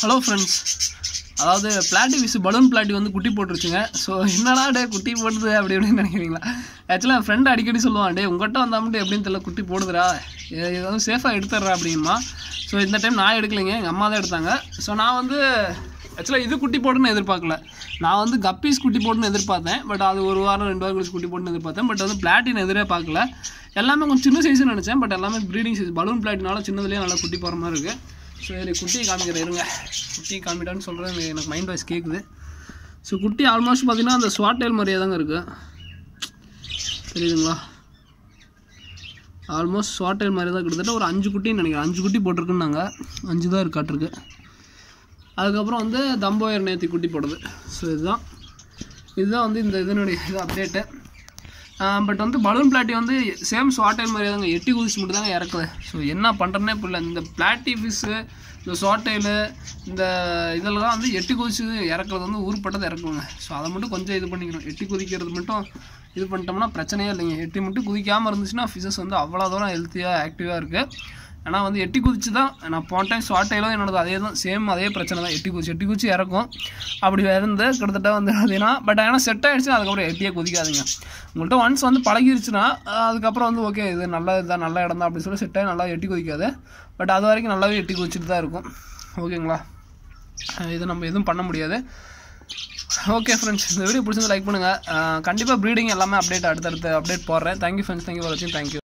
hello friends அதாவது பிளாட்டி fish balloon platy வந்து குட்டி போட்டுருச்சுங்க ஸோ என்னடா டே குட்டி போடுது அப்படி இப்படின்னு நினைக்கிறீங்களா ஆக்சுவலாக என் ஃப்ரெண்ட் அடிக்கடி சொல்லுவான் டே உங்கள்கிட்ட வந்தா மட்டும் எப்படின்னு தெரியல குட்டி போடுதுடா இது இது வந்து சேஃபாக எடுத்துட்றா அப்படிமா ஸோ இந்த டைம் நான் எடுக்கலைங்க எங்கள் அம்மா தான் எடுத்தாங்க ஸோ நான் வந்து ஆக்சுவலாக இது குட்டி போடுன்னு எதிர்பார்க்கல நான் வந்து கப்பீஸ் குட்டி போட்டுன்னு எதிர்பார்த்தேன் பட் அது ஒரு வாரம் ரெண்டு வாரம் கழிச்சு குட்டி போட்டுன்னு எதிர்பார்த்தேன் பட் வந்து பிளாட்டின் எதிரே பார்க்கல எல்லாமே கொஞ்சம் சின்ன சைஸ்னு நினச்சேன் பட் எல்லாமே ப்ரீடிங் சைஸ் பலூன் பிளாட்டினால சின்னதுலேயே நல்லா குட்டி போகிற மாதிரி இருக்குது சரி குட்டியை காமிக்கிறேன் இருங்க குட்டியை காமிட்டான்னு சொல்கிறேன் எனக்கு மைண்ட் வாய்ஸ் கேட்குது ஸோ குட்டி ஆல்மோஸ்ட் பார்த்தீங்கன்னா அந்த ஸ்வாட் டெயில் மாதிரியே தாங்க இருக்குது தெரியுதுங்களா ஆல்மோஸ்ட் ஸ்வாட் டெயில் மாதிரி தான் கிட்டத்தட்ட ஒரு அஞ்சு குட்டின்னு நினைக்கிறேன் அஞ்சு குட்டி போட்டிருக்குன்னாங்க அஞ்சு தான் இருக்காட்டிருக்கு அதுக்கப்புறம் வந்து தம்போயர் நேத்தி குட்டி போடுது ஸோ இதுதான் இதுதான் வந்து இந்த இதனுடைய இது அப்டேட்டு பட் வந்து பலூன் பிளாட்டி வந்து சேம் ஸ்வாட்டைல் மாதிரி தாங்க எட்டி குதிச்சு மட்டும் தாங்க இறக்குது ஸோ என்ன பண்ணுறேன்னே புரியல இந்த பிளாட்டி ஃபிஷ்ஷு இந்த ஸ்வாட்டைலு இந்த இதெல்லாம் வந்து எட்டி குதிச்சு இறக்குறது வந்து ஊருப்பட்டதை இறக்குங்க ஸோ அதை மட்டும் கொஞ்சம் இது பண்ணிக்கணும் எட்டி குதிக்கிறது மட்டும் இது பண்ணிட்டோம்னா பிரச்சனையே இல்லைங்க எட்டி மட்டும் குதிக்காமல் இருந்துச்சுன்னா ஃபிஷஸ் வந்து அவ்வளோ தூரம் ஹெல்த்தியாக ஆக்டிவாக இருக்குது ஆனால் வந்து எட்டி குதிச்சு தான் நான் போன டைம் ஷார்ட் டைலும் என்னோட அதே தான் சேம் அதே பிரச்சனை தான் எட்டி குதிச்சு எட்டி குதிச்சு இறக்கும் அப்படி இருந்து கிட்டத்தட்ட வந்து பார்த்தீங்கன்னா பட் ஆனால் செட் ஆகிடுச்சுன்னா அதுக்கப்புறம் எட்டியே குதிக்காதீங்க உங்கள்கிட்ட ஒன்ஸ் வந்து பழகிருச்சுன்னா அஹ் அதுக்கப்புறம் வந்து ஓகே இது நல்ல இதுதான் நல்ல இடம் தான் அப்படின்னு சொல்லி செட் ஆகி நல்லா எட்டி குதிக்காது பட் அது வரைக்கும் நல்லாவே எட்டி குதிச்சுட்டு தான் இருக்கும் ஓகேங்களா அஹ் இது நம்ம எதுவும் பண்ண முடியாது ஓகே ஃப்ரெண்ட்ஸ் இந்த வீடியோ பிடிச்சிருந்து லைக் பண்ணுங்கள் கண்டிப்பாக ப்ரீடிங் எல்லாமே அப்டேட் அடுத்தடுத்து அப்டேட் போடுறேன் தேங்க்யூ ஃப்ரெண்ட்ஸ் தேங்க்யூ ஃபார் வாட்சிங் தேங்க்யூ